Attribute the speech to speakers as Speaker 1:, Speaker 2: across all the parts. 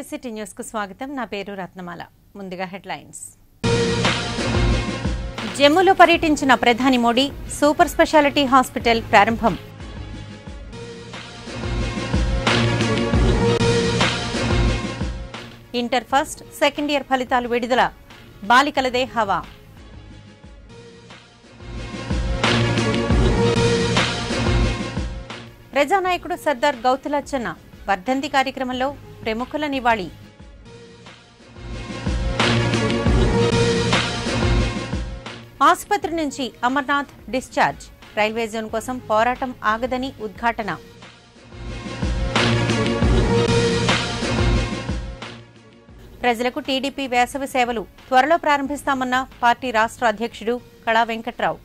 Speaker 1: కేసిటీ news కు స్వాగతం నా పేరు రత్నమాల ముందుగా హెడ్లైన్స్ జమ్మూలో పర్యటించిన ప్రధాని మోడీ సూపర్ స్పెషాలిటీ హాస్పిటల్ ప్రారంభం ఇంటర్ ఫస్ట్ సెకండ్ ఇయర్ ఫలితాలు విడుదల బాలికలదే హవా ప్రజానాయకుడు సర్దార్ గౌతులచ్చన్న వర్ధంతి కార్యక్రమంలో ప్రముఖుల నివాళి ఆసుపత్రి నుంచి అమర్నాథ్ డిశ్చార్జ్ రైల్వే జోన్ కోసం పోరాటం ఆగదని ఉద్ఘాటన ప్రజలకు టీడీపీ వేసవి సేవలు త్వరలో ప్రారంభిస్తామన్న పార్టీ రాష్ట్ర అధ్యక్షుడు కళా వెంకట్రావు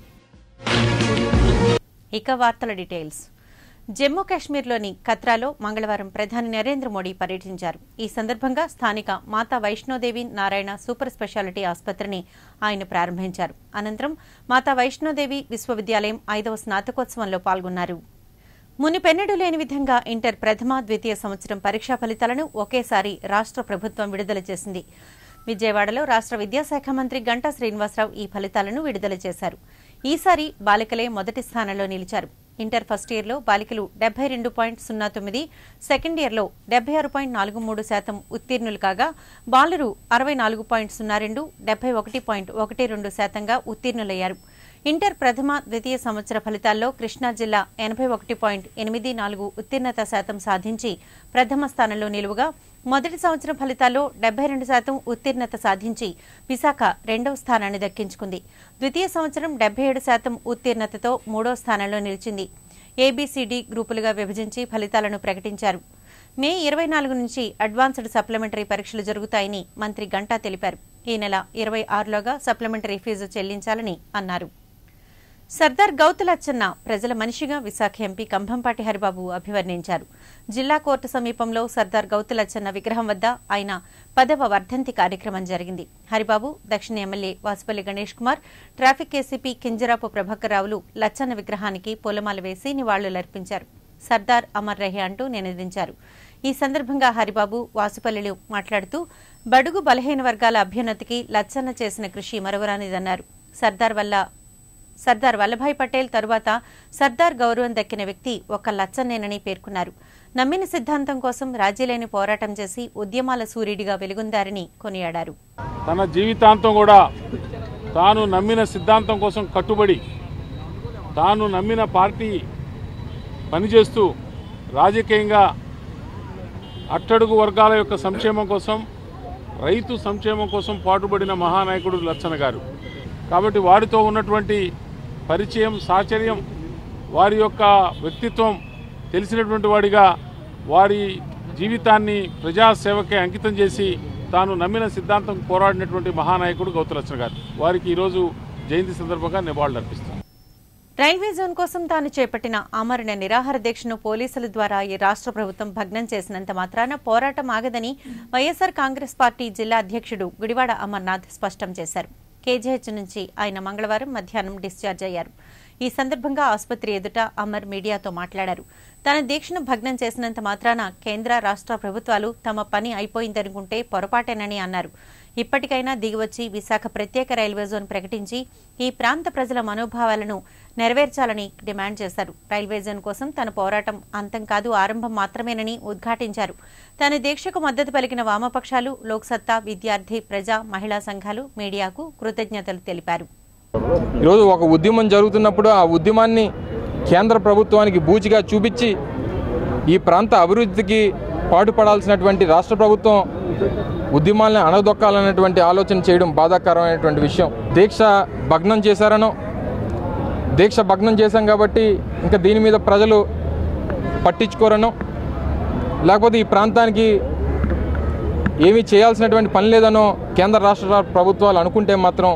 Speaker 1: ఇక వార్తల డీటెయిల్స్ జమ్మూ కాశ్మీర్లోని కత్రాలో మంగళవారం ప్రధాని నరేంద్ర మోడీ పర్యటించారు ఈ సందర్భంగా స్థానిక మాతా వైష్ణోదేవి నారాయణ సూపర్ స్పెషాలిటీ ఆసుపత్రిని ఆయన ప్రారంభించారు అనంతరం మాతా వైష్ణోదేవి విశ్వవిద్యాలయం ఐదవ స్నాతకోత్సవంలో పాల్గొన్నారు మునిపెన్నడూ లేని విధంగా ఇంటర్ ప్రథమ ద్వితీయ సంవత్సరం పరీక్షా ఫలితాలను ఒకేసారి రాష్ట్ర ప్రభుత్వం విడుదల చేసింది విజయవాడలో రాష్ట్ర విద్యాశాఖ మంత్రి గంటా శ్రీనివాసరావు ఈ ఫలితాలను విడుదల చేశారు ఈసారి బాలికలే మొదటి స్థానంలో నిలిచారు ఇంటర్ ఫస్ట్ ఇయర్లో బాలికలు డెబ్బై రెండు పాయింట్ సున్నా తొమ్మిది సెకండ్ ఇయర్లో డెబ్బై ఆరు పాయింట్ నాలుగు మూడు శాతం ఉత్తీర్ణులు కాగా బాలురు అరవై నాలుగు పాయింట్ సున్నా రెండు డెబ్బై ఒకటి పాయింట్ ఒకటి రెండు శాతంగా ఉత్తీర్ణులయ్యారు ఇంటర్ ప్రథమ ద్వితీయ సంవత్సర ఫలితాల్లో కృష్ణా జిల్లా ఎనభై ఒకటి పాయింట్ ఎనిమిది నాలుగు ఉత్తీర్ణత శాతం సాధించి ప్రథమ స్థానంలో నిలువగా మొదటి సంవత్సరం ఫలితాల్లో డెబ్బై రెండు శాతం ఉత్తీర్ణత సాధించి విశాఖ రెండవ స్థానాన్ని దక్కించుకుంది ద్వితీయ సంవత్సరం డెబ్బై ఏడు శాతం ఉత్తీర్ణతతో మూడో స్థానంలో నిలిచింది ఏబీసీడీ గ్రూపులుగా విభజించి ఫలితాలను ప్రకటించారు మే ఇరవై నాలుగు నుంచి అడ్వాన్స్డ్ సప్లిమెంటరీ పరీక్షలు జరుగుతాయని మంత్రి గంటా తెలిపారు ఈ నెల ఇరవై ఆరులోగా సప్లిమెంటరీ ఫీజు చెల్లించాలని అన్నారు సర్దార్ గౌతులచ్చన్న ప్రజల మనిషిగా విశాఖ ఎంపీ కంభంపాటి హరిబాబు అభివర్ణించారు జిల్లా కోర్టు సమీపంలో సర్దార్ గౌతులచ్చన్న విగ్రహం వద్ద ఆయన పదవ వర్ధంతి కార్యక్రమం జరిగింది హరిబాబు దక్షిణ MLA Vasupalli Ganesh Kumar traffic ACP Kinjarapu Prabhakar రావులు లచ్చన్న విగ్రహానికి పూలమాల వేసి నివాళులర్పించారు సర్దార్ అమర్ రహే అంటూ నినదించారు ఈ సందర్భంగా హరిబాబు వాసుపల్లిలు మాట్లాడుతూ బడుగు బలహీన వర్గాల అభ్యున్నతికి లచ్చన్న చేసిన కృషి మరవరానిదన్నారు సర్దార్ వల్ల సర్దార్ వల్లభాయ్ పటేల్ తరువాత సర్దార్ గౌరవం దక్కిన వ్యక్తి ఒక లచ్చన్నేనని పేర్కొన్నారు నమ్మిన సిద్ధాంతం కోసం రాజీలేని పోరాటం చేసి ఉద్యమాల సూర్యుడిగా వెలుగొందారని కొనియాడారు
Speaker 2: తన జీవితాంతం కూడా తాను నమ్మిన సిద్ధాంతం కోసం కట్టుబడి తాను నమ్మిన పార్టీ పనిచేస్తూ రాజకీయంగా అట్టడుగు వర్గాల యొక్క సంక్షేమం కోసం రైతు సంక్షేమం కోసం పాటుపడిన మహానాయకుడు లచ్చన గారు కాబట్టి వారితో ఉన్నటువంటి పరిచయం సాచర్యం వారి యొక్క వ్యక్తిత్వం తెలిసినటువంటి వాడిగా వారి జీవితాన్ని ప్రజాసేవకే అంకితం చేసి తాను నమ్మిన సిద్ధాంతం పోరాడినటువంటి మహానాయకుడు గౌతలచ్చన గారు వారికి ఈరోజు జయంతి సందర్భంగా నివాళులు అర్పిస్తారు
Speaker 1: రైల్వే జోన్ కోసం తాను చేపట్టిన ఆమరణ నిరాహార దీక్షను పోలీసుల ద్వారా ఈ రాష్ట్ర ప్రభుత్వం భగ్నం చేసినంత మాత్రాన పోరాటం ఆగదని వైఎస్సార్ కాంగ్రెస్ పార్టీ జిల్లా అధ్యక్షుడు గుడివాడ అమర్నాథ్ స్పష్టం చేశారు కేజీహెచ్ నుంచి ఆయన మంగళవారం మధ్యాహ్నం డిశ్చార్జ్ అయ్యారు ఈ సందర్భంగా ఆసుపత్రి ఎదుట అమర్ మీడియాతో మాట్లాడారు తన దీక్షను భగ్నం చేసినంత మాత్రాన కేంద్ర రాష్ట్ర ప్రభుత్వాలు తమ పని అయిపోయిందనుకుంటే పొరపాటేనని అన్నారు ఇప్పటికైనా దిగివచ్చి విశాఖ ప్రత్యేక రైల్వే జోన్ ప్రకటించి ఈ ప్రాంత ప్రజల మనోభావాలను నెరవేర్చాలని డిమాండ్ చేశారు రైల్వే జోన్ కోసం తన పోరాటం అంతం కాదు ఆరంభం మాత్రమేనని ఉద్ఘాటించారు తన దీక్షకు మద్దతు పలికిన వామపక్షాలు లోక్సత్తా విద్యార్థి ప్రజా మహిళా సంఘాలు మీడియాకు కృతజ్ఞతలు తెలిపారు
Speaker 3: ఈరోజు ఒక ఉద్యమం జరుగుతున్నప్పుడు ఆ ఉద్యమాన్ని కేంద్ర ప్రభుత్వానికి బూచిగా చూపించి ఈ ప్రాంత అభివృద్ధికి పాటుపడాల్సినటువంటి రాష్ట్ర ప్రభుత్వం ఉద్యమాలను అణగదొక్కాలనేటువంటి ఆలోచన చేయడం బాధాకరమైనటువంటి విషయం దీక్ష భగ్నం చేశారనో దీక్ష భగ్నం చేశాం కాబట్టి ఇంకా దీని మీద ప్రజలు పట్టించుకోరనో లేకపోతే ఈ ప్రాంతానికి ఏమీ చేయాల్సినటువంటి పని లేదనో కేంద్ర రాష్ట్ర ప్రభుత్వాలు అనుకుంటే మాత్రం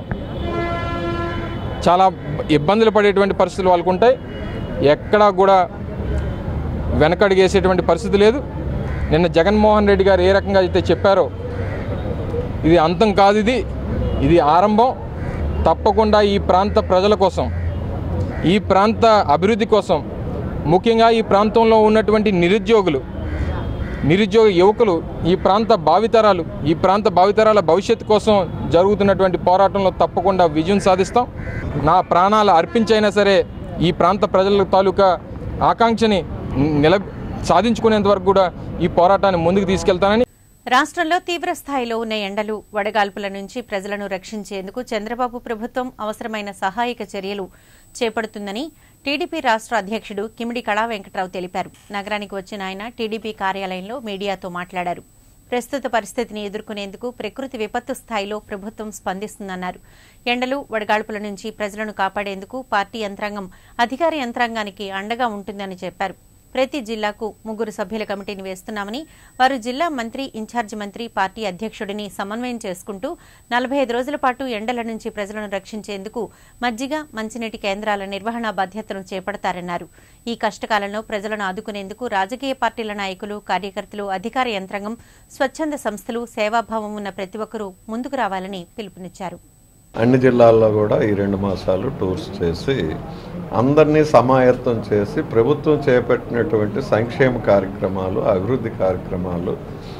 Speaker 3: చాలా ఇబ్బందులు పడేటువంటి పరిస్థితులు వాళ్ళకు ఉంటాయి ఎక్కడా కూడా వెనకడిగేసేటువంటి పరిస్థితి లేదు నిన్న జగన్మోహన్ రెడ్డి గారు ఏ రకంగా అయితే చెప్పారో ఇది అంతం కాదు ఇది ఇది ఆరంభం తప్పకుండా ఈ ప్రాంత ప్రజల కోసం ఈ ప్రాంత అభివృద్ధి కోసం ముఖ్యంగా ఈ ప్రాంతంలో ఉన్నటువంటి నిరుద్యోగులు నిరుద్యోగ యువకులు ఈ ప్రాంత భావితరాలు ఈ ప్రాంత భావితరాల భవిష్యత్తు కోసం జరుగుతున్నటువంటి పోరాటంలో తప్పకుండా విజయం సాధిస్తాం నా ప్రాణాలు అర్పించైనా సరే ఈ ప్రాంత ప్రజల తాలూకా ఆకాంక్షని నిల సాధించుకునేంత వరకు కూడా ఈ పోరాటాన్ని ముందుకు తీసుకెళ్తానని
Speaker 1: రాష్ట్రంలో తీవ్ర స్థాయిలో ఉన్న ఎండలు వడగాల్పుల నుంచి ప్రజలను రక్షించేందుకు చంద్రబాబు ప్రభుత్వం అవసరమైన సహాయక చర్యలు చేపడుతుందని టీడీపీ రాష్ట్ర అధ్యక్షుడు కిమిడి కళా వెంకట్రావు తెలిపారు నగరానికి వచ్చిన ఆయన టీడీపీ కార్యాలయంలో మీడియాతో మాట్లాడారు ప్రస్తుత పరిస్థితిని ఎదుర్కొనేందుకు ప్రకృతి విపత్తు స్థాయిలో ప్రభుత్వం స్పందిస్తుందన్నారు ఎండలు వడగాల్పుల నుంచి ప్రజలను కాపాడేందుకు పార్టీ యంత్రాంగం అధికార యంత్రాంగానికి అండగా ఉంటుందని చెప్పారు ప్రతి జిల్లాకు ముగ్గురు సభ్యుల కమిటీని వేస్తున్నామని వారు జిల్లా మంత్రి ఇన్ఛార్జి మంత్రి పార్టీ అధ్యక్షుడిని సమన్వయం చేసుకుంటూ నలభై ఐదు రోజుల పాటు ఎండల నుంచి ప్రజలను రక్షించేందుకు మజ్జిగ మంచినీటి కేంద్రాల నిర్వహణ బాధ్యతను చేపడతారన్నారు ఈ కష్టకాలంలో ప్రజలను ఆదుకునేందుకు రాజకీయ పార్టీల నాయకులు కార్యకర్తలు అధికార యంత్రాంగం స్వచ్ఛంద సంస్థలు సేవాభావం ఉన్న ప్రతి ఒక్కరూ ముందుకు రావాలని పిలుపునిచ్చారు
Speaker 4: అన్ని జిల్లాల్లో కూడా ఈ రెండు మాసాలు టూర్స్ చేసి అందరినీ సమాయత్తం చేసి ప్రభుత్వం చేపట్టినటువంటి సంక్షేమ కార్యక్రమాలు అభివృద్ధి కార్యక్రమాలు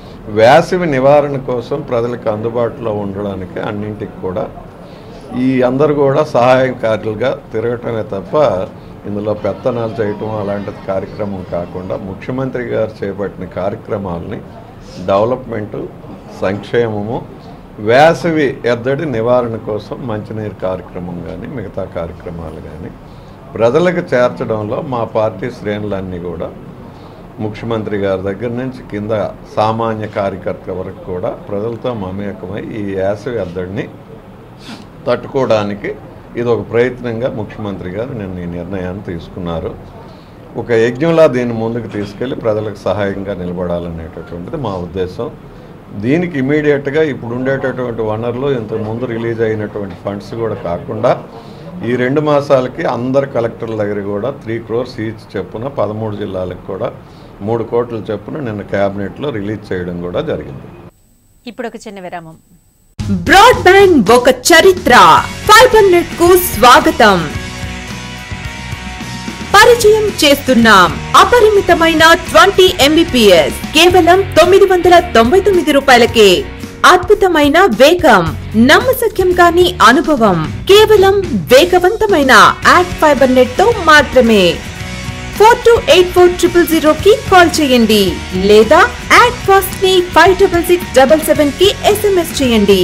Speaker 4: వేసవి నివారణ కోసం ప్రజలకు అందుబాటులో ఉండడానికి అన్నింటికి కూడా ఈ అందరూ కూడా సహాయకారులుగా తిరగటమే తప్ప ఇందులో పెత్తనాలు చేయటం అలాంటి కార్యక్రమం కాకుండా ముఖ్యమంత్రి గారు చేపట్టిన కార్యక్రమాలని డెవలప్మెంటు సంక్షేమము వేసవి ఎద్దడి నివారణ కోసం మంచినీరు కార్యక్రమం కానీ మిగతా కార్యక్రమాలు కానీ ప్రజలకు చేర్చడంలో మా పార్టీ శ్రేణులన్నీ కూడా ముఖ్యమంత్రి గారి దగ్గర నుంచి కింద సామాన్య కార్యకర్తల వరకు కూడా ప్రజలతో మమేకమై ఈ వేసవి ఎద్దడిని తట్టుకోవడానికి ఇది ఒక ప్రయత్నంగా ముఖ్యమంత్రి గారు నిన్న ఈ నిర్ణయాన్ని తీసుకున్నారు ఒక యజ్ఞంలా దీన్ని ముందుకు తీసుకెళ్లి ప్రజలకు సహాయంగా నిలబడాలనేటటువంటిది మా ఉద్దేశం దీనికి ఇమీడియట్గా ఇప్పుడు ఉండేటటువంటి వనరులు ఇంతకు ముందు రిలీజ్ అయినటువంటి ఫండ్స్ కూడా కాకుండా ఈ రెండు మాసాలకి అందరు కలెక్టర్ల దగ్గర కూడా త్రీ క్రోర్స్ ఈచ్ చెప్పున పదమూడు జిల్లాలకు కూడా మూడు కోట్ల చెప్పున నిన్న క్యాబినెట్లో రిలీజ్ చేయడం కూడా జరిగింది
Speaker 1: ఇప్పుడు ఒక చిన్న విరామం
Speaker 5: బ్రాడ్బ్యాండ్ ఒక చరిత్ర ఫైబర్ నెట్ కు స్వాగతం పరిచయం చేస్తున్నాం అపరిమితమైన ట్వంటీ ఎంబీపీఎస్ కేవలం తొమ్మిది వందల తొంభై తొమ్మిది రూపాయలకే అద్భుతమైన వేగం నమ్మశక్యం కాని అనుభవం కేవలం వేగవంతమైన యాడ్ ఫైబర్ నెట్ తో మాత్రమే four two eight four triple zero కి కాల్ చేయండి లేదా యాడ్ ఫాస్ట్ ని five double six double seven కి ఎస్ఎంఎస్ చేయండి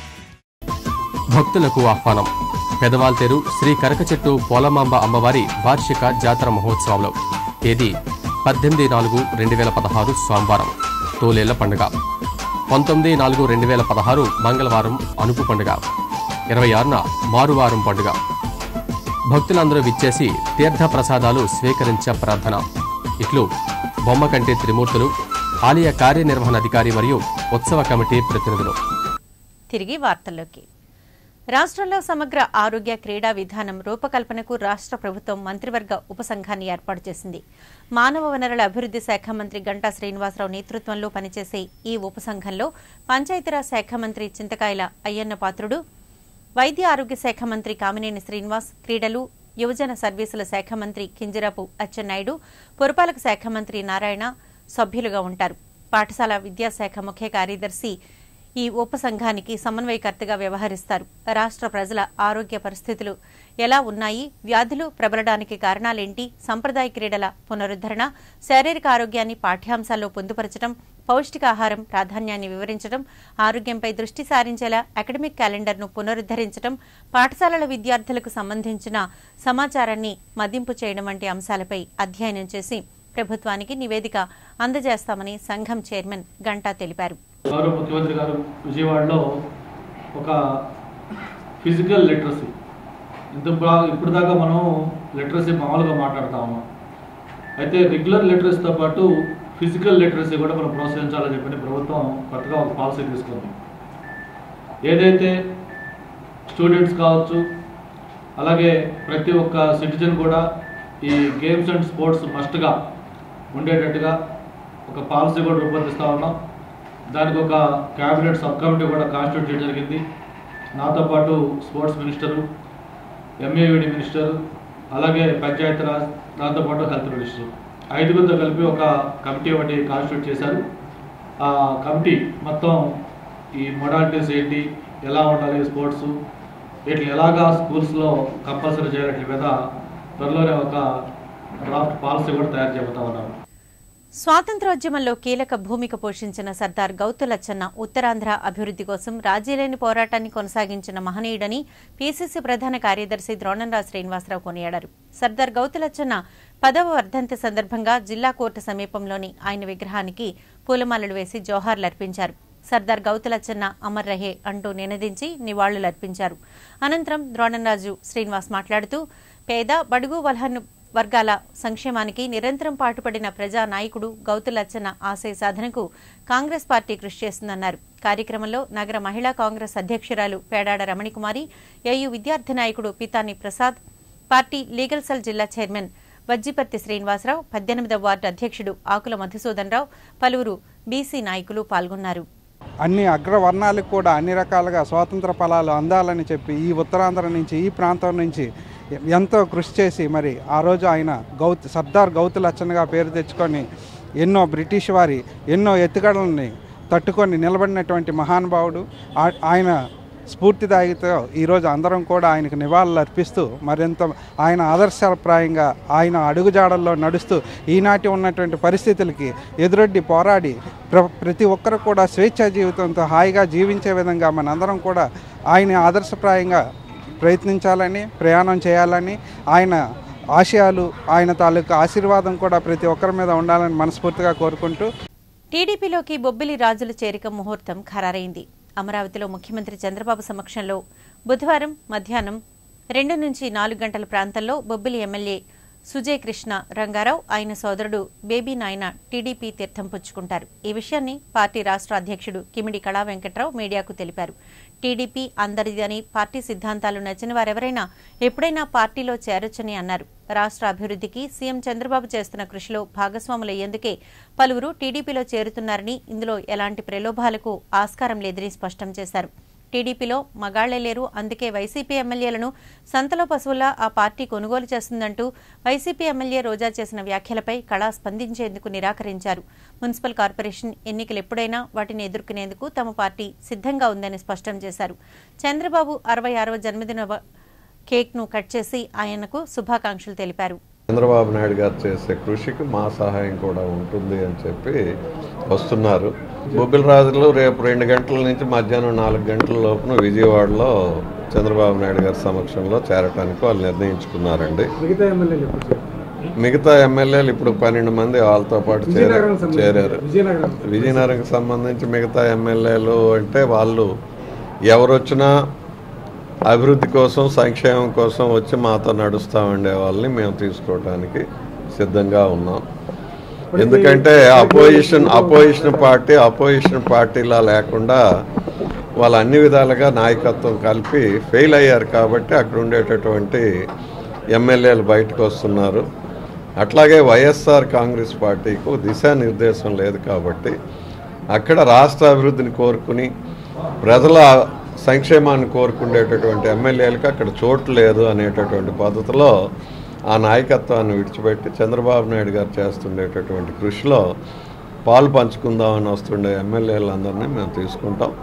Speaker 6: భక్తులకు ఆహ్వానం పెదవాల్తేరు శ్రీ కరకచెట్టు పోలమాంబ అమ్మవారి వార్షిక జాతర మహోత్సవంలో తేదీ పద్దెనిమిది నాలుగు రెండు వేల పదహారు సోమవారం తోలేళ్ల పండుగ పంతొమ్మిది నాలుగు రెండు వేల పదహారు మంగళవారం అనుపు పండుగ ఇరవై ఆరున మారువారం పండుగ భక్తులందరూ విచ్చేసి తీర్థ ప్రసాదాలు స్వీకరించ ప్రార్థన ఇట్లు బొమ్మకంటి త్రిమూర్తులు ఆలయ కార్యనిర్వహణాధికారి మరియు ఉత్సవ కమిటీ ప్రతినిధులు
Speaker 1: తిరిగి వార్తల్లోకి రాష్ట్రంలో సమగ్ర ఆరోగ్య క్రీడా విధానం రూపకల్పనకు రాష్ట్ర ప్రభుత్వం మంత్రివర్గ ఉపసంఘాన్ని ఏర్పాటు చేసింది మానవ వనరుల అభివృద్ధి శాఖ మంత్రి గంటా శ్రీనివాసరావు నేతృత్వంలో పనిచేసే ఈ ఉపసంఘంలో పంచాయతీరాజ్ శాఖ మంత్రి చింతకాయల అయ్యన్న పాత్రుడు వైద్య ఆరోగ్య శాఖ మంత్రి కామినేని శ్రీనివాస్ క్రీడలు యువజన సర్వీసుల శాఖ మంత్రి కింజరాపు అచ్చెన్నాయుడు పురపాలక శాఖ మంత్రి నారాయణ సభ్యులుగా ఉంటారు పాఠశాల విద్యాశాఖ ముఖ్య కార్యదర్శి ఈ ఉపసంఘానికి సమన్వయకర్తగా వ్యవహరిస్తారు రాష్ట్ర ప్రజల ఆరోగ్య పరిస్థితులు ఎలా ఉన్నాయి వ్యాధులు ప్రబలడానికి కారణాలేంటి సంప్రదాయ క్రీడల పునరుద్ధరణ శారీరక ఆరోగ్యాన్ని పాఠ్యాంశాల్లో పొందుపరచడం పౌష్టికాహారం ప్రాధాన్యాన్ని వివరించడం ఆరోగ్యంపై దృష్టి సారించేలా అకాడమిక్ క్యాలెండర్ను పునరుద్ధరించడం పాఠశాలల విద్యార్థులకు సంబంధించిన సమాచారాన్ని మదింపు చేయడం వంటి అంశాలపై అధ్యయనం చేసి ప్రభుత్వానికి నివేదిక అందజేస్తామని సంఘం చైర్మన్ గంటా తెలిపారు
Speaker 7: గౌరవ ముఖ్యమంత్రి గారు విజయవాడలో ఒక ఫిజికల్ లిటరసీ ఇంత బా- ఇప్పుడు దాకా మనం లిటరసీ మామూలుగా మాట్లాడుతా ఉన్నాం అయితే రెగ్యులర్ లిటరసీతో పాటు ఫిజికల్ లిటరసీ కూడా మనం ప్రోత్సహించాలని చెప్పి ప్రభుత్వం కొత్తగా ఒక పాలసీ తీసుకుంది ఏదైతే స్టూడెంట్స్ కావచ్చు అలాగే ప్రతి ఒక్క సిటిజన్ కూడా ఈ గేమ్స్ అండ్ స్పోర్ట్స్ మస్ట్గా ఉండేటట్టుగా ఒక పాలసీ కూడా రూపొందిస్తూ ఉన్నాం దానికి ఒక క్యాబినెట్ సబ్ కమిటీ కూడా కాన్స్టిట్యూట్ చేయడం జరిగింది నాతో పాటు స్పోర్ట్స్ మినిస్టరు ఎంఏవిడి మినిస్టర్ అలాగే పంచాయతీరాజ్ దాంతోపాటు హెల్త్ మినిస్టర్ ఐదుగురితో కలిపి ఒక కమిటీ ఒకటి కాన్స్టిట్యూట్ చేశారు ఆ కమిటీ మొత్తం ఈ మొడాలిటీస్ ఏంటి ఎలా ఉండాలి స్పోర్ట్స్ వీటిని ఎలాగా స్కూల్స్లో కంపల్సరీ చేయాలి మీద త్వరలోనే ఒక డ్రాఫ్ట్ పాలసీ కూడా తయారు చేయబోతా ఉన్నారు
Speaker 1: స్వాతంత్రోద్యమంలో కీలక భూమిక పోషించిన సర్దార్ గౌతులచ్చన్న ఉత్తరాంధ్ర అభివృద్ధి కోసం రాజీలేని పోరాటాన్ని కొనసాగించిన మహనీయుడని పీసీసీ ప్రధాన కార్యదర్శి ద్రోణంరావు శ్రీనివాసరావు కొనియాడారు సర్దార్ గౌతులచ్చన్న పదవ వర్ధంతి సందర్భంగా జిల్లా కోర్టు సమీపంలోని ఆయన విగ్రహానికి పూలమాలలు వేసి జోహార్లర్పించారు సర్దార్ గౌతులచ్చన్న అమర్ రహే అంటూ నినదించి నివాళులర్పించారు అనంతరం ద్రోణంరాజు శ్రీనివాస్ మాట్లాడుతూ పేద బడుగు బలహను వర్గాల సంక్షేమానికి నిరంతరం పాటుపడిన ప్రజా నాయకుడు గౌతులచ్చన్న ఆశయ సాధనకు కాంగ్రెస్ పార్టీ కృషి చేస్తుందన్నారు కార్యక్రమంలో నగర మహిళా కాంగ్రెస్ అధ్యక్షురాలు పేడాడ రమణికుమారి ఏయు విద్యార్థి నాయకుడు Pitani Prasad party legal cell జిల్లా చైర్మన్ వజ్జిపర్తి శ్రీనివాసరావు పద్దెనిమిదవ వార్డు అధ్యక్షుడు ఆకుల మధుసూదన్ రావు పలువురు బీసీ నాయకులు పాల్గొన్నారు
Speaker 8: అన్ని అగ్రవర్ణాలకు కూడా అన్ని రకాలుగా స్వాతంత్ర ఫలాలు అందాలని చెప్పి ఈ ఉత్తరాంధ్ర నుంచి ఈ ప్రాంతం నుంచి ఎంతో కృషి చేసి మరి ఆ రోజు ఆయన గౌత్ సర్దార్ గౌతు లచ్చన్గా పేరు తెచ్చుకొని ఎన్నో బ్రిటిష్ వారి ఎన్నో ఎత్తుగడలని తట్టుకొని నిలబడినటువంటి మహానుభావుడు ఆ- ఆయన స్ఫూర్తిదాయితో ఈరోజు అందరం కూడా ఆయనకు నివాళులు అర్పిస్తూ మరింత ఆయన ఆదర్శప్రాయంగా ఆయన అడుగుజాడల్లో నడుస్తూ ఈనాటి ఉన్నటువంటి పరిస్థితులకి ఎదురొడ్డి పోరాడి ప్ర ప్రతి ఒక్కరు కూడా స్వేచ్ఛా జీవితంతో హాయిగా జీవించే విధంగా మనందరం కూడా ఆయన ఆదర్శప్రాయంగా ప్రయత్నించాలని ప్రయాణం చేయాలని ఆయన ఆశయాలు ఆయన తాలూకు ఆశీర్వాదం కూడా ప్రతి ఒక్కరి మీద ఉండాలని మనస్ఫూర్తిగా కోరుకుంటూ
Speaker 1: టీడీపీలోకి బొబ్బిలి రాజుల చేరిక ముహూర్తం ఖరారైంది అమరావతిలో ముఖ్యమంత్రి చంద్రబాబు సమక్షంలో బుధవారం మధ్యాహ్నం రెండు నుంచి నాలుగు గంటల ప్రాంతంలో బొబ్బిలి ఎమ్మెల్యే సుజయ్ కృష్ణ రంగారావు ఆయన సోదరుడు బేబీ నాయన టీడీపీ తీర్థం పుచ్చుకుంటారు ఈ విషయాన్ని పార్టీ రాష్ట్ర అధ్యక్షుడు కిమిడి కళా వెంకట్రావు మీడియాకు తెలిపారు టీడీపీ అందరిదని పార్టీ సిద్ధాంతాలు నచ్చిన వారెవరైనా ఎప్పుడైనా పార్టీలో చేరొచ్చని అన్నారు రాష్ట్ర అభివృద్ధికి సీఎం చంద్రబాబు చేస్తున్న కృషిలో భాగస్వాములయ్యేందుకే పలువురు టీడీపీలో చేరుతున్నారని ఇందులో ఎలాంటి ప్రలోభాలకు ఆస్కారం లేదని స్పష్టం చేశారు టీడీపీలో మగాళ్లే లేరు అందుకే వైసీపీ ఎమ్మెల్యేలను సంతలో పశువులా ఆ పార్టీ కొనుగోలు చేస్తుందంటూ వైసీపీ ఎమ్మెల్యే రోజా చేసిన వ్యాఖ్యలపై కళా స్పందించేందుకు నిరాకరించారు మున్సిపల్ కార్పొరేషన్ ఎన్నికలు ఎప్పుడైనా వాటిని ఎదుర్కొనేందుకు తమ పార్టీ సిద్ధంగా ఉందని స్పష్టం చేశారు చంద్రబాబు అరవై ఆరవ జన్మదిన వ- కేక్ను కట్ చేసి ఆయనకు శుభాకాంక్షలు తెలిపారు
Speaker 4: చంద్రబాబు నాయుడు గారు చేసే కృషికి మా సహాయం కూడా ఉంటుంది అని చెప్పి వస్తున్నారు బొబ్బిల రాజులు రేపు రెండు గంటల నుంచి మధ్యాహ్నం నాలుగు గంటల లోపున విజయవాడలో చంద్రబాబు నాయుడు గారి సమక్షంలో చేరటానికి వాళ్ళు నిర్ణయించుకున్నారండి
Speaker 8: మిగతా ఎమ్మెల్యేలు ఎప్పుడు
Speaker 4: మిగతా ఎమ్మెల్యేలు ఇప్పుడు పన్నెండు మంది వాళ్ళతో పాటు చేరారు చేరారు
Speaker 8: విజయనగరం
Speaker 4: విజయనగరంకి సంబంధించి మిగతా ఎమ్మెల్యేలు అంటే వాళ్ళు ఎవరు వచ్చినా అభివృద్ధి కోసం సంక్షేమం కోసం వచ్చి మాతో నడుస్తూ ఉండే వాళ్ళని మేము తీసుకోవడానికి సిద్ధంగా ఉన్నాం ఎందుకంటే అపోజిషన్ అపోజిషన్ పార్టీ అపోజిషన్ పార్టీలా లేకుండా వాళ్ళు అన్ని విధాలుగా నాయకత్వం కలిపి ఫెయిల్ అయ్యారు కాబట్టి అక్కడ ఉండేటటువంటి ఎమ్మెల్యేలు బయటకు వస్తున్నారు అట్లాగే వైఎస్ఆర్ కాంగ్రెస్ పార్టీకు దిశానిర్దేశం లేదు కాబట్టి అక్కడ రాష్ట్ర అభివృద్ధిని కోరుకుని ప్రజల సంక్షేమాన్ని కోరుకునేటటువంటి ఎమ్మెల్యేలకు అక్కడ చోటు లేదు అనేటటువంటి పద్ధతిలో ఆ నాయకత్వాన్ని విడిచిపెట్టి చంద్రబాబు నాయుడు గారు చేస్తుండేటటువంటి కృషిలో పాలు పంచుకుందామని వస్తుండే ఎమ్మెల్యేలందరినీ మేము తీసుకుంటాం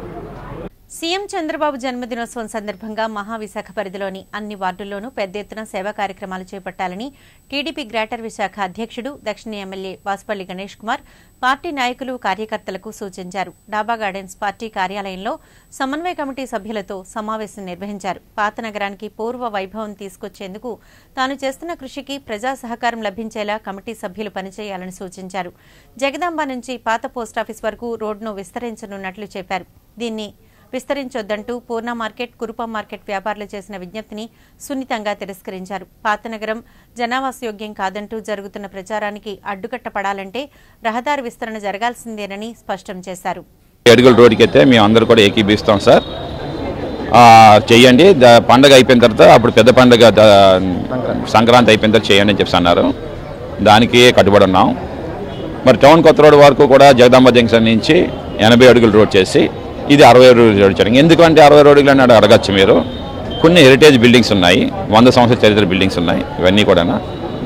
Speaker 1: సీఎం చంద్రబాబు జన్మదినోత్సవం సందర్భంగా మహావిశాఖ పరిధిలోని అన్ని వార్డుల్లోనూ పెద్ద ఎత్తున సేవా కార్యక్రమాలు చేపట్టాలని టీడీపీ గ్రేటర్ విశాఖ అధ్యక్షుడు దక్షిణ ఎమ్మెల్యే వాసుపల్లి గణేష్ కుమార్ పార్టీ నాయకులు కార్యకర్తలకు సూచించారు డాబా గార్డెన్స్ పార్టీ కార్యాలయంలో సమన్వయ కమిటీ సభ్యులతో సమావేశం నిర్వహించారు పాత నగరానికి పూర్వ వైభవం తీసుకొచ్చేందుకు తాను చేస్తున్న కృషికి ప్రజా సహకారం లభించేలా కమిటీ సభ్యులు పనిచేయాలని సూచించారు జగదాంబ నుంచి పాత పోస్టాఫీస్ వరకు రోడ్డును విస్తరించనున్నట్లు చెప్పారు దీన్ని విస్తరించొద్దంటూ పూర్ణ మార్కెట్ కురుపం మార్కెట్ వ్యాపారులు చేసిన విజ్ఞప్తిని సున్నితంగా తిరస్కరించారు పాతనగరం జనావాసయోగ్యం కాదంటూ జరుగుతున్న ప్రచారానికి అడ్డుకట్టపడాలంటే రహదారి విస్తరణ జరగాల్సిందేనని స్పష్టం చేశారు
Speaker 9: అడుగుల రోడ్డుకి అయితే మేము అందరూ కూడా ఏకీభిస్తాం సార్ ఆ, చెయ్యండి ద- పండగ అయిపోయిన తర్వాత అప్పుడు పెద్ద పండగ ద- సంక్రాంతి అయిపోయిన తర్వాత చేయండి అని చెప్పి అన్నారు దానికి కట్టుబడి ఉన్నాం మరి టౌన్ కొత్త రోడ్ వరకు కూడా జగదాంబ జంక్షన్ నుంచి ఎనభై అడుగుల రోడ్ చేసి ఇది అరవై అడుగుల రోడ్ చేయడం ఎందుకంటే అరవై అడుగులు అని అడగచ్చు మీరు కొన్ని హెరిటేజ్ బిల్డింగ్స్ ఉన్నాయి వంద సంవత్సరాల చరిత్ర బిల్డింగ్స్ ఉన్నాయి ఇవన్నీ కూడా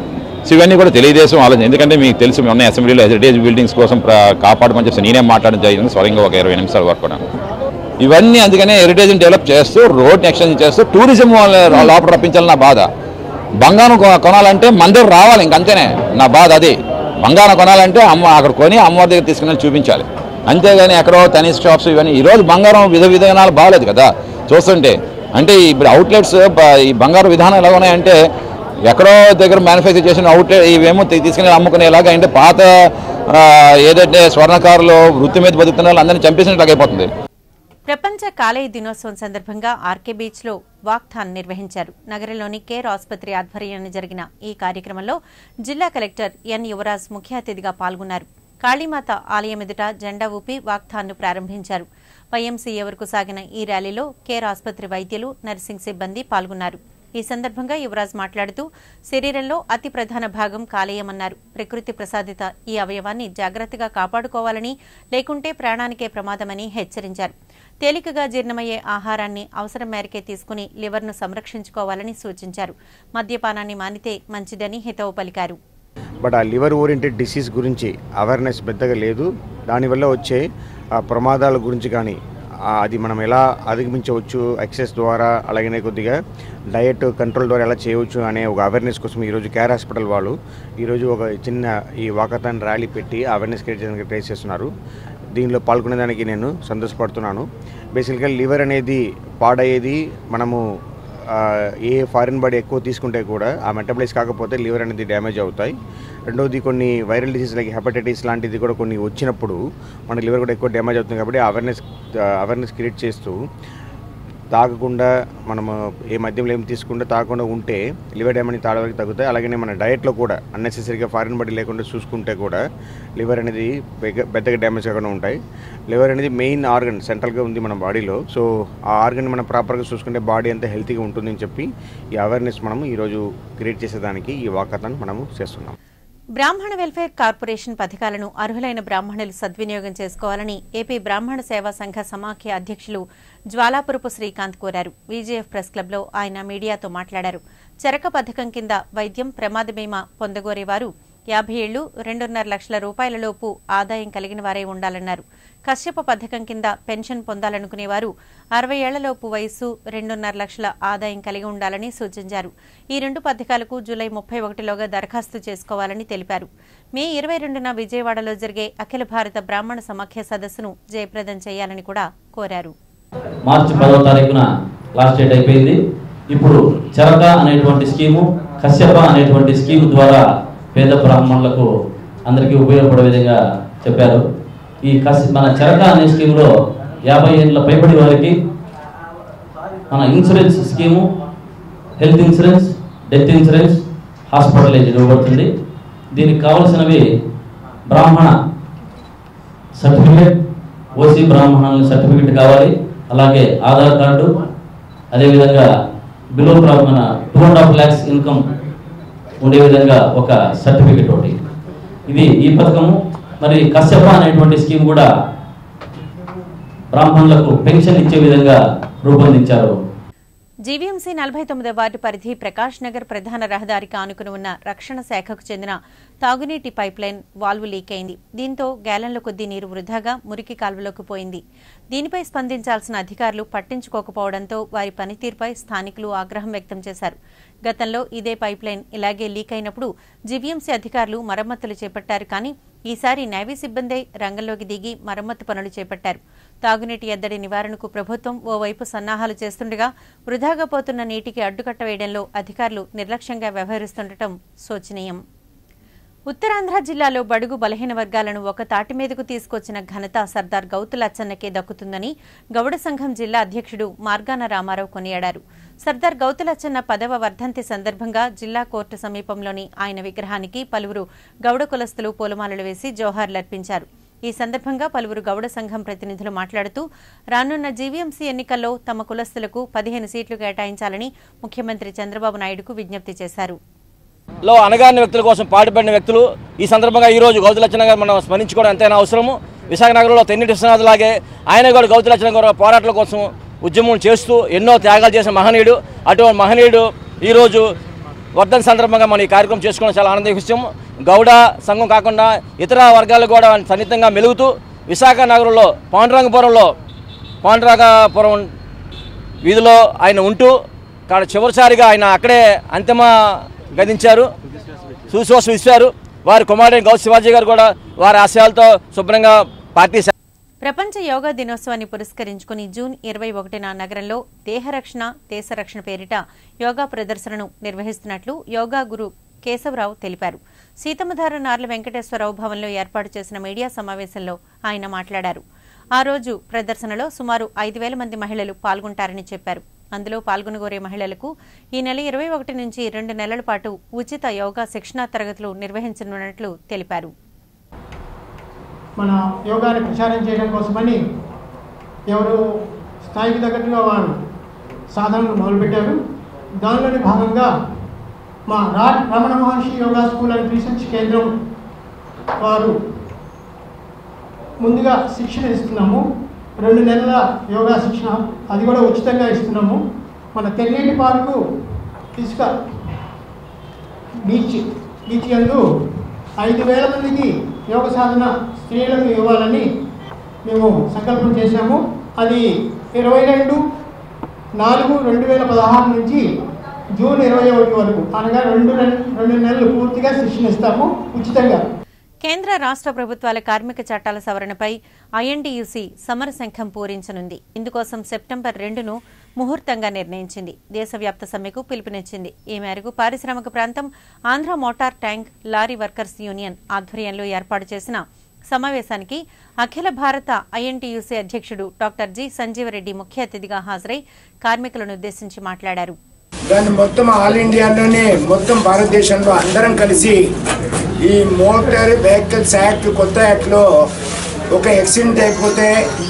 Speaker 9: సో ఇవన్నీ కూడా తెలుగుదేశం ఆలోచన ఎందుకంటే మీకు తెలుసు మొన్న అసెంబ్లీలో హెరిటేజ్ బిల్డింగ్స్ కోసం ప్ర- కాపాడమని చెప్పి నేనే మాట్లాడడం జరిగింది స్వయంగా ఒక ఇరవై నిమిషాల వరకు కూడా ఇవన్నీ అందుకనే హెరిటేజ్ని డెవలప్ చేస్తూ రోడ్ని ఎక్స్టెండ్ చేస్తూ టూరిజం వాళ్ళ లోపల రప్పించాలి నా బాధ బంగారం కొ- కొనాలంటే మన దగ్గర రావాలి ఇంకంతేనే నా బాధ అది బంగారం కొనాలంటే అమ్మ అక్కడ కొని అమ్మవారి దగ్గర తీసుకుని వెళ్ళి చూపించాలి అంతేగాని ఎక్కడో తనీస్ షాప్స్ ఇవన్నీ ఈరోజు బంగారం విధ విధానాలు బాగాలేదు కదా చూస్తుంటే అంటే ఇప్పుడు అవుట్లెట్స్ ఈ బంగారు విధానం ఎలా ఉన్నాయంటే ఎక్కడో దగ్గర మ్యానుఫ్యాక్చర్ చేసిన అవుట్లెట్ ఇవేమో తీ- తీసుకుని అమ్ముకునేలాగా అంటే పాత ఆ, ఏదైతే స్వర్ణకారులు వృత్తి మీద బతుకుతున్న వాళ్ళు అందరినీ చంపేసినట్టు అయిపోతుంది
Speaker 1: ప్రపంచ కాలేయ దినోత్సవం సందర్భంగా ఆర్కే బీచ్ లో వాక్థాన్ నిర్వహించారు నగరంలోని కేర్ ఆసుపత్రి ఆధ్వర్యాన్ని జరిగిన ఈ కార్యక్రమంలో జిల్లా కలెక్టర్ ఎన్ యువరాజ్ ముఖ్య అతిథిగా పాల్గొన్నారు కాళీమాత ఆలయం ఎదుట జెండా ఊపి వాక్థాన్ను ప్రారంభించారు వైఎంసీఏ వరకు సాగిన ఈ ర్యాలీలో కేర్ ఆసుపత్రి వైద్యులు నర్సింగ్ సిబ్బంది పాల్గొన్నారు ఈ సందర్భంగా యువరాజ్ మాట్లాడుతూ శరీరంలో అతి ప్రధాన భాగం కాలేయమన్నారు ప్రకృతి ప్రసాదిత ఈ అవయవాన్ని జాగ్రత్తగా కాపాడుకోవాలని లేకుంటే ప్రాణానికే ప్రమాదమని హెచ్చరించారు తేలికగా జీర్ణమయ్యే ఆహారాన్ని అవసరం మేరకే తీసుకుని లివర్ను సంరక్షించుకోవాలని సూచించారు మద్యపానాన్ని మానితే మంచిదని హితవు పలికారు
Speaker 10: బట్ ఆ లివర్ ఓరియంటెడ్ డిసీజ్ గురించి అవేర్నెస్ పెద్దగా లేదు దానివల్ల వచ్చే ఆ ప్రమాదాల గురించి కానీ ఆ అది మనం ఎలా అధిగమించవచ్చు ఎక్సెస్ ద్వారా అలాగనే కొద్దిగా డయట్ కంట్రోల్ ద్వారా ఎలా చేయవచ్చు అనే ఒక అవేర్నెస్ కోసం ఈరోజు కేర్ హాస్పిటల్ వాళ్ళు ఈరోజు ఒక చిన్న ఈ వాకథాన్ ర్యాలీ పెట్టి అవేర్నెస్ క్రియేట్ చేయడానికి ట్రై చేస్తున్నారు దీనిలో పాల్గొనేదానికి నేను సంతోషపడుతున్నాను బేసిక్గా లివర్ అనేది పాడయ్యేది మనము ఆ, ఏ ఫారిన్ బాడీ ఎక్కువ తీసుకుంటే కూడా ఆ మెటబలైజ్ కాకపోతే లివర్ అనేది డ్యామేజ్ అవుతాయి రెండవది కొన్ని వైరల్ డిసీజ్ లైక్ హెపటైటిస్ లాంటిది కూడా కొన్ని వచ్చినప్పుడు మన లివర్ కూడా ఎక్కువ డ్యామేజ్ అవుతుంది కాబట్టి అవేర్నెస్ అవేర్నెస్ క్రియేట్ చేస్తూ తాగకుండా మనము ఏ మద్యం ఏమి తీసుకుంటే తాగకుండా ఉంటే లివర్ డ్యామేజ్ తాడ వరకు తగ్గుతాయి అలాగనే మన డయట్లో కూడా అన్నెసెసరీగా ఫారిన్ బాడీ లేకుండా చూసుకుంటే కూడా లివర్ అనేది పెద్ద- పెద్దగా డ్యామేజ్ కాకుండా ఉంటాయి లివర్ అనేది మెయిన్ ఆర్గన్ సెంట్రల్గా ఉంది మన బాడీలో సో ఆ ఆర్గన్ మనం ప్రాపర్గా చూసుకుంటే బాడీ అంతా హెల్తీగా ఉంటుందని చెప్పి ఈ అవేర్నెస్ మనము ఈరోజు క్రియేట్ చేసేదానికి ఈ వాకథాన్ మనము చేస్తున్నాం
Speaker 1: బ్రాహ్మణ వెల్ఫేర్ కార్పొరేషన్ పథకాలను అర్హులైన బ్రాహ్మణులు సద్వినియోగం చేసుకోవాలని ఏపీ బ్రాహ్మణ సేవా సంఘ సమాఖ్య అధ్యక్షులు జ్వాలాపురపు శ్రీకాంత్ కోరారు విజేఎఫ్ ప్రెస్ క్లబ్లో ఆయన మీడియాతో మాట్లాడారు చరక పథకం కింద వైద్యం ప్రమాద బీమా పొందగోరేవారు యాభై ఏళ్లు రెండున్నర లక్షల రూపాయల లోపు ఆదాయం కలిగిన వారే ఉండాలన్నారు కశ్యప పథకం కింద పెన్షన్ పొందాలనుకునేవారు అరవై ఏళ్లలోపు వయస్సు రెండున్నర లక్షల ఆదాయం కలిగి ఉండాలని సూచించారు ఈ రెండు పథకాలకు జూలై ముప్పై ఒకటిలోగా దరఖాస్తు చేసుకోవాలని తెలిపారు మే ఇరవై రెండున విజయవాడలో జరిగే అఖిల భారత బ్రాహ్మణ సమాఖ్య సదస్సును జయప్రదం చేయాలని కూడా కోరారు
Speaker 11: మార్చి పదవ తారీఖున లాస్ట్ డేట్ అయిపోయింది ఇప్పుడు చరక అనేటువంటి స్కీము కశ్యప అనేటువంటి స్కీము ద్వారా పేద బ్రాహ్మణులకు అందరికీ ఉపయోగపడే విధంగా చెప్పారు ఈ కసి మన చరక అనే స్కీములో యాభై ఏళ్ళ పైబడి వారికి మన insurance scheme health insurance death insurance hospitalise ఇవ్వబడుతుంది దీనికి కావలసినవి బ్రాహ్మణ సర్టిఫికేట్ ఓసీ బ్రాహ్మణుల సర్టిఫికేట్ కావాలి అలాగే ఆధార్ కార్డు అదేవిధంగా బిలో మన two and half lakhs income ఉండే విధంగా ఒక సర్టిఫికేట్ ఒకటి ఇది ఈ పథకము మరి కశ్యప అనేటువంటి స్కీమ్ కూడా బ్రాహ్మణులకు పెన్షన్ ఇచ్చే విధంగా రూపొందించారు
Speaker 1: జీవీఎంసీ నలభై తొమ్మిదో వార్డు పరిధి ప్రకాష్ నగర్ ప్రధాన రహదారికి ఆనుకుని ఉన్న రక్షణ శాఖకు చెందిన తాగునీటి పైప్లైన్ వాల్వ్ లీక్ అయింది దీంతో గ్యాలన్ల కొద్దీ నీరు వృధాగా మురికి కాల్వలోకి పోయింది దీనిపై స్పందించాల్సిన అధికారులు పట్టించుకోకపోవడంతో వారి పనితీరుపై స్థానికులు ఆగ్రహం వ్యక్తం చేశారు గతంలో ఇదే పైప్లైన్ ఇలాగే లీక్ అయినప్పుడు జీవీఎంసీ అధికారులు మరమ్మతులు చేపట్టారు కానీ ఈసారి నేవీ సిబ్బందే రంగంలోకి దిగి మరమ్మతు పనులు చేపట్టారు తాగునీటి ఎద్దడి నివారణకు ప్రభుత్వం ఓవైపు సన్నాహాలు చేస్తుండగా వృధాగా పోతున్న నీటికి అడ్డుకట్ట వేయడంలో అధికారులు నిర్లక్ష్యంగా వ్యవహరిస్తుండటం శోచనీయం ఉత్తరాంధ్ర జిల్లాలో బడుగు బలహీన వర్గాలను ఒక తాటి మీదకు తీసుకొచ్చిన ఘనత సర్దార్ గౌతు లచ్చన్నకే దక్కుతుందని గౌడ సంఘం జిల్లా అధ్యక్షుడు మార్గాన రామారావు కొనియాడారు సర్దార్ గౌతు లచ్చన్న పదవ వర్ధంతి సందర్భంగా జిల్లా కోర్టు సమీపంలోని ఆయన విగ్రహానికి పలువురు గౌడ కులస్తులు పూలమాలలు వేసి జోహార్లర్పించారు ఈ సందర్భంగా పలువురు గౌడ సంఘం ప్రతినిధులు మాట్లాడుతూ రానున్న జీవీఎంసీ ఎన్నికల్లో తమ కులస్తులకు పదిహేను సీట్లు కేటాయించాలని ముఖ్యమంత్రి చంద్రబాబు నాయుడుకు విజ్ఞప్తి చేశారు
Speaker 12: లో అనగారిన వ్యక్తుల కోసం పాటుపడిన వ్యక్తులు ఈ సందర్భంగా ఈ రోజు గౌతులచ్చన గారు మనం స్మరించుకోవడం ఎంతైనా అవసరము విశాఖ నగరంలో తెన్నిటి విశ్వనాథ్ లాగే ఆయన కూడా గౌతులచ్చన గారు పోరాటాల కోసం ఉద్యమం చేస్తూ ఎన్నో త్యాగాలు చేసిన మహనీయుడు అటువంటి మహనీయుడు ఈరోజు వర్ధన్ సందర్భంగా మనం ఈ కార్యక్రమం చేసుకోవడం చాలా ఆనంద విషయం గౌడ సంఘం కాకుండా ఇతర వర్గాలు కూడా సన్నిహితంగా మెలుగుతూ విశాఖ నగరంలో పాండురంగపురంలో పాండురంగపురం వీధిలో ఆయన ఉంటూ కాడ చివరిసారిగా ఆయన అక్కడే అంతిమ గదించారు సుశ్వాస ఇచ్చారు వారి కుమారుడు గౌ శివాజీ గారు కూడా వారి ఆశయాలతో శుభ్రంగా పార్టీ సే-
Speaker 1: ప్రపంచ యోగా దినోత్సవాన్ని పురస్కరించుకుని జూన్ ఇరవై ఒకటిన నగరంలో దేహరక్షణ దేశరక్షణ పేరిట యోగా ప్రదర్శనను నిర్వహిస్తున్నట్లు యోగా గురు కేశవరావు తెలిపారు సీతమ్మధార నార్ల వెంకటేశ్వరరావు భవన్లో ఏర్పాటు చేసిన మీడియా సమావేశంలో ఆయన మాట్లాడారు ఆ రోజు ప్రదర్శనలో సుమారు ఐదు వేల మంది మహిళలు పాల్గొంటారని చెప్పారు అందులో పాల్గొనగోరే మహిళలకు ఈ నెల ఇరవై ఒకటి నుంచి రెండు నెలల పాటు ఉచిత యోగా శిక్షణా తరగతులు నిర్వహించనున్నట్లు తెలిపారు
Speaker 13: మన యోగాని ప్రచారం చేయడం కోసమని ఎవరు స్థాయికి తగ్గట్టుగా వారు సాధనలు మొదలుపెట్టారు దానిలోని భాగంగా మా రా Ramana Maharshi yoga school and research కేంద్రం వారు ముందుగా శిక్షణ ఇస్తున్నాము రెండు నెలల యోగా శిక్షణ అది కూడా ఉచితంగా ఇస్తున్నాము మన తెన్నేటి పార్కు ఇసుక బీచ్ బీచ్ యందు ఐదు వేల మందికి యోగ సాధన స్త్రీలకు ఇవ్వాలని మేము సంకల్పం చేశాము అది ఇరవై రెండు నాలుగు రెండు వేల పదహారు నుంచి జూన్ ఇరవై ఒకటి వరకు అనగా రెండు నెల- రెండు నెలలు పూర్తిగా శిక్షణ ఇస్తాము ఉచితంగా
Speaker 1: కేంద్ర రాష్ట్ర ప్రభుత్వాల కార్మిక చట్టాల సవరణపై ఐఎన్టీయూసీ సమరశంఖం పూరించనుంది ఇందుకోసం సెప్టెంబర్ రెండును ముహూర్తంగా నిర్ణయించింది దేశవ్యాప్త సమ్మెకు పిలుపునిచ్చింది ఈ మేరకు పారిశ్రామిక ప్రాంతం Andhra motor tank lorry workers union ఆధ్వర్యంలో ఏర్పాటు చేసిన సమావేశానికి అఖిల భారత ఐఎన్టీయూసీ అధ్యక్షుడు డాక్టర్ జి సంజీవరెడ్డి ముఖ్య అతిథిగా హాజరై కార్మికులను ఉద్దేశించి మాట్లాడారు
Speaker 14: దాన్ని మొత్తం ఆల్ ఇండియాలోనే మొత్తం భారతదేశంలో అందరం కలిసి ఈ మోటార్ వెహికల్స్ యాక్ట్ కొత్త యాక్ట్లో ఒక యాక్సిడెంట్ అయిపోతే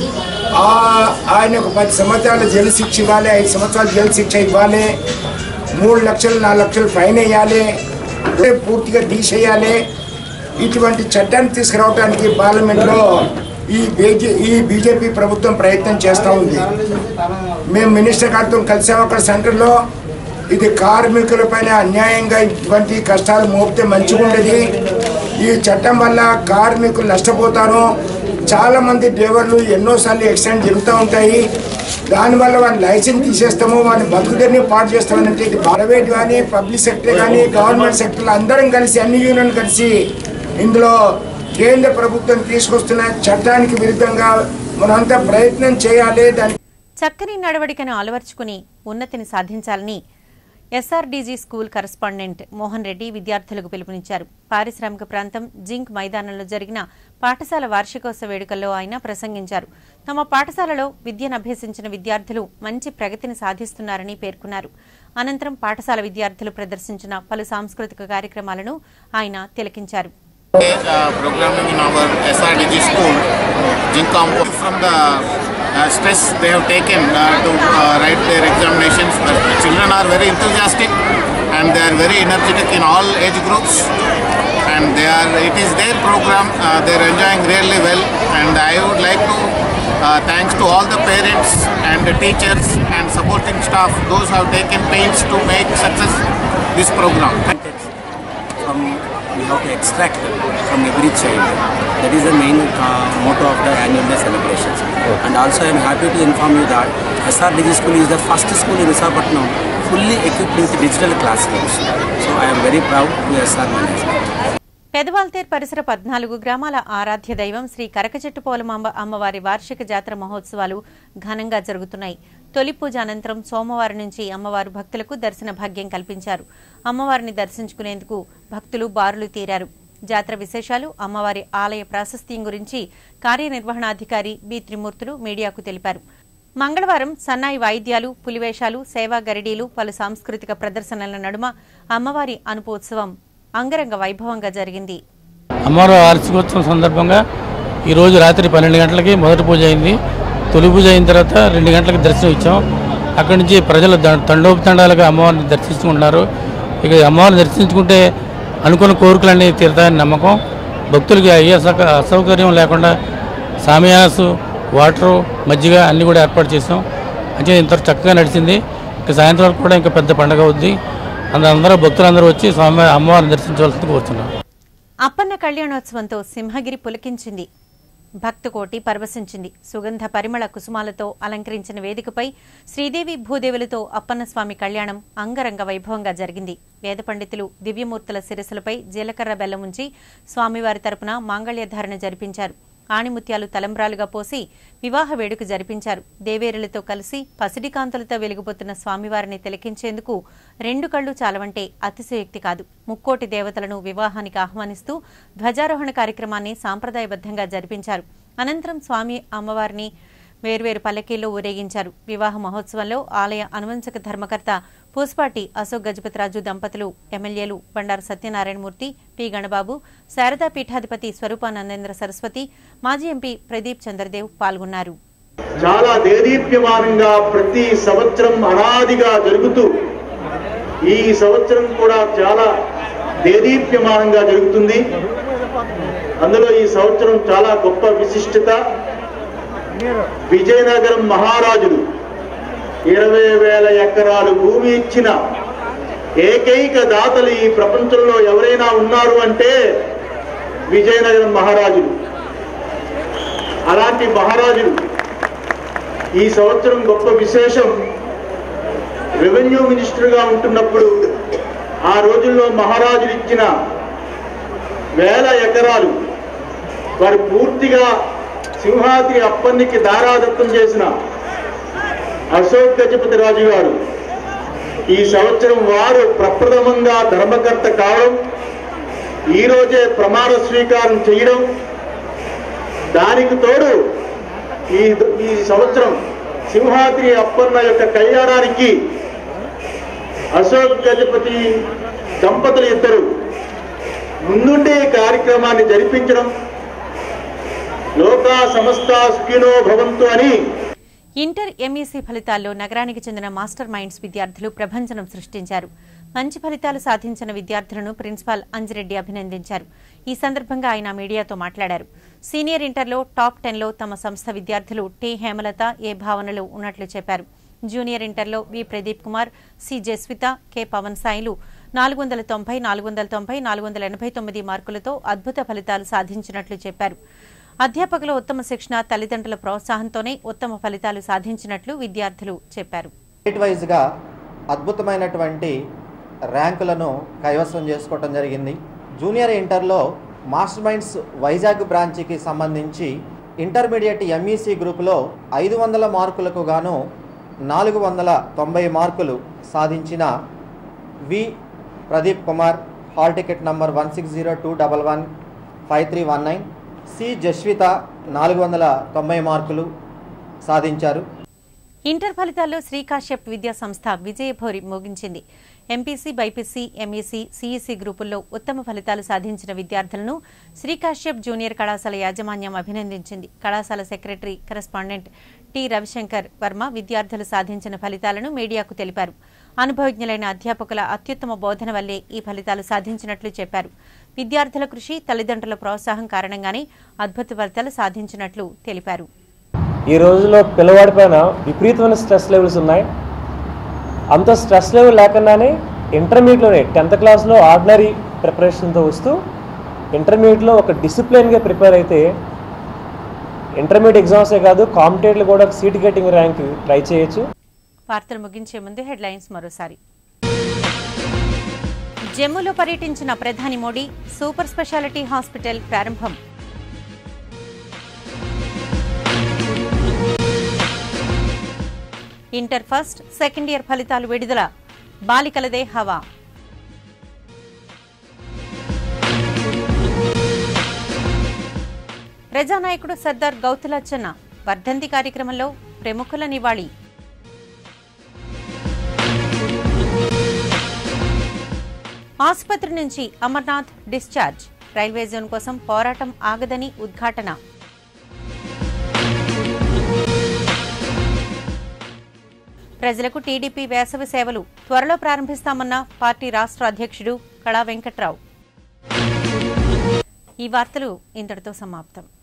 Speaker 14: ఆ ఆయన ఒక పది సంవత్సరాల జైలు శిక్ష ఇవ్వాలి ఐదు సంవత్సరాల జైలు శిక్ష ఇవ్వాలి మూడు లక్షలు నాలుగు లక్షలు ఫైన్ వేయాలి పూర్తిగా తీసేయాలి ఇటువంటి చట్టాన్ని తీసుకురావడానికి పార్లమెంట్లో ఈ బీజే ఈ బీజేపీ ప్రభుత్వం ప్రయత్నం చేస్తూ ఉంది మేము మినిస్టర్ గారితో కలిసాము అక్కడ సెంటర్లో ఇది కార్మికులపైన అన్యాయంగా ఇటువంటి కష్టాలు మోపితే మంచిగా ఉండేది ఈ చట్టం వల్ల కార్మికులు నష్టపోతారు చాలా మంది డ్రైవర్లు ఎన్నోసార్లు యాక్సిడెంట్ జరుగుతూ ఉంటాయి దానివల్ల వాళ్ళ లైసెన్స్ తీసేస్తాము వాళ్ళ బతుకుదరిని పాటు చేస్తామనంటే ఇది ప్రైవేట్ కానీ పబ్లిక్ సెక్టర్ కానీ గవర్నమెంట్ సెక్టర్లో అందరం కలిసి అన్ని యూనియన్ కలిసి ఇందులో కేంద్ర ప్రభుత్వం తీసుకొస్తున్న చట్టానికి విరుద్ధంగా మనంతా ప్రయత్నం చేయాలి దాని
Speaker 1: చక్కని నడవడికను అలవర్చుకుని ఉన్నతిని సాధించాలని SRDG school correspondent Mohan Reddy విద్యార్థులకు పిలుపునిచ్చారు పారిశ్రామిక ప్రాంతం జింక్ మైదానంలో జరిగిన పాఠశాల వార్షికోత్సవ వేడుకల్లో ఆయన ప్రసంగించారు తమ పాఠశాలలో విద్యను అభ్యసించిన విద్యార్థులు మంచి ప్రగతిని సాధిస్తున్నారని పేర్కొన్నారు అనంతరం పాఠశాల విద్యార్థులు ప్రదర్శించిన పలు సాంస్కృతిక కార్యక్రమాలను ఆయన తిలకించారు
Speaker 15: uh, programming in our SRDG school, Jincom, from the uh, stress they have taken uh, to uh, write their examinations. The children are very enthusiastic and they are very energetic in all age groups. And they are, it is their program, uh, they are enjoying really well. And I would like to uh, thanks to all the parents and the teachers and supporting staff, those who have taken pains to make success this program.
Speaker 16: from we have to extract from every child. That is the main uh, motto of the annual day celebrations. And also I am happy to inform you that SRDG school is the first school in Visakhapatnam fully equipped with digital classrooms. So I am very proud to SR management.
Speaker 1: పెదవాల్తేర్ పరిసర పద్నాలుగు గ్రామాల ఆరాధ్య దైవం శ్రీ కరకచెట్టు పోలమాంబ అమ్మవారి వార్షిక జాతర మహోత్సవాలు ఘనంగా జరుగుతున్నాయి తొలి పూజ అనంతరం సోమవారం నుంచి అమ్మవారు భక్తులకు దర్శన భాగ్యం కల్పించారు అమ్మవారిని దర్శించుకునేందుకు భక్తులు బారులు తీరారు జాతర విశేషాలు అమ్మవారి ఆలయ ప్రాశస్త్యం గురించి కార్యనిర్వహణాధికారి బి త్రిమూర్తులు మీడియాకు తెలిపారు మంగళవారం సన్నాయి వాయిద్యాలు పులివేషాలు సేవా గరిడీలు పలు సాంస్కృతిక ప్రదర్శనల నడుమ అమ్మవారి అనుపోత్సవం అంగరంగ వైభవంగా జరిగింది
Speaker 17: అమ్మవారి వార్షికోత్సవం సందర్భంగా ఈరోజు రాత్రి పన్నెండు గంటలకి మొదటి పూజ అయింది తొలి పూజ అయిన తర్వాత రెండు గంటలకు దర్శనం ఇచ్చాం అక్కడి నుంచి ప్రజలు ద- తండోపతండాలుగా అమ్మవారిని దర్శించుకుంటున్నారు ఇక అమ్మవారిని దర్శించుకుంటే అనుకున్న కోరికలన్నీ తీరుతాయని నమ్మకం భక్తులకి ఏ అసౌక- అసౌకర్యం లేకుండా సామయాసు వాటరు మజ్జిగ అన్నీ కూడా ఏర్పాటు చేసాం అంటే ఇంత చక్కగా నడిచింది ఇక సాయంత్రం వరకు కూడా ఇంకా పెద్ద పండగ అవుద్ది అందరూ భక్తులందరూ వచ్చి స్వామి అమ్మవారిని దర్శించవలసింది కోరుతున్నాం
Speaker 1: అప్పన్న కళ్యాణోత్సవంతో సింహగిరి పులకించింది భక్తకోటి పరవశించింది సుగంధ పరిమళ కుసుమాలతో అలంకరించిన వేదికపై శ్రీదేవి భూదేవులతో అప్పన్న స్వామి కళ్యాణం అంగరంగ వైభవంగా జరిగింది వేద పండితులు దివ్యమూర్తుల శిరస్సులపై జీలకర్ర బెల్లం ఉంచి స్వామివారి తరపున మాంగళ్యధారణ జరిపించారు ఆణిముత్యాలు తలంబ్రాలుగా పోసి వివాహ వేడుక జరిపించారు దేవేరులతో కలిసి పసిడి కాంతులతో వెలిగిపోతున్న స్వామివారిని తిలకించేందుకు రెండు కళ్ళు చాలవంటే అతిశయోక్తి కాదు ముక్కోటి దేవతలను వివాహానికి ఆహ్వానిస్తూ ధ్వజారోహణ కార్యక్రమాన్ని సాంప్రదాయబద్ధంగా జరిపించారు అనంతరం స్వామి అమ్మవారిని వేర్వేరు పల్లకీల్లో ఊరేగించారు వివాహ మహోత్సవంలో ఆలయ అనువంశక ధర్మకర్త పూసపాటి అశోక్ గజపతిరాజు దంపతులు ఎమ్మెల్యేలు బండారు సత్యనారాయణమూర్తి పి గణబాబు శారదా పీఠాధిపతి స్వరూపానందేంద్ర సరస్వతి మాజీ ఎంపీ ప్రదీప్ చంద్రదేవ్ పాల్గొన్నారు
Speaker 18: చాలా దేదీప్యమానంగా ప్రతి సంవత్సరం అనాదిగా జరుగుతూ ఈ సంవత్సరం కూడా చాలా దేదీప్యమానంగా జరుగుతుంది అందులో ఈ సంవత్సరం చాలా గొప్ప విశిష్టత విజయనగరం మహారాజులు ఇరవై వేల ఎకరాలు భూమి ఇచ్చిన ఏకైక దాతలు ఈ ప్రపంచంలో ఎవరైనా ఉన్నారు అంటే విజయనగరం మహారాజులు అలాంటి మహారాజులు ఈ సంవత్సరం గొప్ప విశేషం రెవెన్యూ మినిస్టర్గా ఉంటున్నప్పుడు ఆ రోజుల్లో మహారాజులు ఇచ్చిన వేల ఎకరాలు వారు పూర్తిగా సింహాద్రి అప్పన్నికి దారాదత్తం చేసిన అశోక్ గజపతి రాజు గారు ఈ సంవత్సరం వారు ప్రప్రథమంగా ధర్మకర్త కావడం ఈ రోజే ప్రమాణ స్వీకారం చేయడం దానికి తోడు ఈ ఈ సంవత్సరం సింహాద్రి అప్పన్న యొక్క కళ్యాణానికి అశోక్ గజపతి దంపతులు ఇద్దరు ముందుండే ఈ కార్యక్రమాన్ని జరిపించడం లోకా సమస్త సుఖినో భవంతు అని
Speaker 1: ఇంటర్ ఎంఈసీ ఫలితాల్లో నగరానికి చెందిన మాస్టర్ మైండ్స్ విద్యార్థులు ప్రభంజనం సృష్టించారు మంచి ఫలితాలు సాధించిన విద్యార్థులను ప్రిన్సిపాల్ అంజిరెడ్డి అభినందించారు ఈ సందర్భంగా ఆయన మీడియాతో మాట్లాడారు సీనియర్ ఇంటర్లో టాప్ టెన్లో తమ సంస్థ విద్యార్థులు టి హేమలత ఏ భావనలు ఉన్నట్లు చెప్పారు జూనియర్ ఇంటర్లో V Pradeep Kumar C Jaswitha K Pavan సాయిలు నాలుగు వందల తొంభై నాలుగు వందల తొంభై నాలుగు వందల ఎనభై తొమ్మిది మార్కులతో అద్భుత ఫలితాలు సాధించినట్లు చెప్పారు అధ్యాపకుల ఉత్తమ శిక్షణ తల్లిదండ్రుల ప్రోత్సాహంతోనే ఉత్తమ ఫలితాలు సాధించినట్లు విద్యార్థులు చెప్పారు
Speaker 19: స్టేట్ వైజ్గా అద్భుతమైనటువంటి ర్యాంకులను కైవసం చేసుకోవటం జరిగింది జూనియర్ ఇంటర్లో మాస్టర్ మైండ్స్ వైజాగ్ బ్రాంచ్కి సంబంధించి ఇంటర్మీడియట్ ఎంఈసీ గ్రూపులో ఐదు వందల మార్కులకు గాను నాలుగు వందల తొంభై మార్కులు సాధించిన V Pradeep Kumar hall ticket number one six zero two double one five three one nine C Jaswitha నాలుగు వందల తొంభై మార్కులు సాధించారు
Speaker 1: ఇంటర్ ఫలితాల్లో శ్రీకాశ్యప్ విద్యా సంస్థ విజయభోరి ముగించింది ఎంపీసీ బైపీసీ ఎంఈసీ సిఈసీ గ్రూపుల్లో ఉత్తమ ఫలితాలు సాధించిన విద్యార్థులను శ్రీకాశ్యప్ జూనియర్ కళాశాల యాజమాన్యం అభినందించింది కళాశాల secretary correspondent T Ravishankar Varma విద్యార్థులు సాధించిన ఫలితాలను మీడియాకు తెలిపారు అనుభవజ్ఞులైన అధ్యాపకుల అత్యుత్తమ బోధన వల్లే ఈ ఫలితాలు సాధించినట్లు చెప్పారు విద్యార్థుల కృషి తల్లిదండ్రుల ప్రోత్సాహం కారణంగానే అద్భుత ఫలితాలు సాధించినట్లు తెలిపారు
Speaker 20: ఈ రోజులో పిల్లవాడి పైన విపరీతమైన స్ట్రెస్ లెవెల్స్ ఉన్నాయి అంత స్ట్రెస్ లెవెల్ లేకుండానే ఇంటర్మీడియట్లోనే టెన్త్ క్లాస్లో ఆర్డినరీ ప్రిపరేషన్తో వస్తూ ఇంటర్మీడియట్లో ఒక డిసిప్లిన్గా ప్రిపేర్ అయితే ఇంటర్మీడియట్ ఎగ్జామ్సే కాదు కాంపిటేటివ్లో కూడా సీట్ గెటింగ్ ర్యాంక్ ట్రై చేయొచ్చు
Speaker 1: వార్తలు ముగించే ముందు హెడ్లైన్స్ మరోసారి జమ్మూలో పర్యటించిన ప్రధాని మోడీ సూపర్ స్పెషాలిటీ హాస్పిటల్ ప్రారంభం ఇంటర్ ఫస్ట్ సెకండ్ ఇయర్ ఫలితాలు విడుదల బాలికలదే హవా ప్రజానాయకుడు సర్దార్ గౌతులచ్చన్న వర్ధంతి కార్యక్రమంలో ప్రముఖుల నివాళి ఆసుపత్రి నుంచి అమర్నాథ్ డిశ్చార్జ్ రైల్వే జోన్ కోసం పోరాటం ఆగదని ఉద్ఘాటన ప్రజలకు టీడీపీ వేసవి సేవలు త్వరలో ప్రారంభిస్తామన్న పార్టీ రాష్ట్ర అధ్యక్షుడు కళా వెంకట్రావు ఈ వార్తలు ఇంతటితో సమాప్తం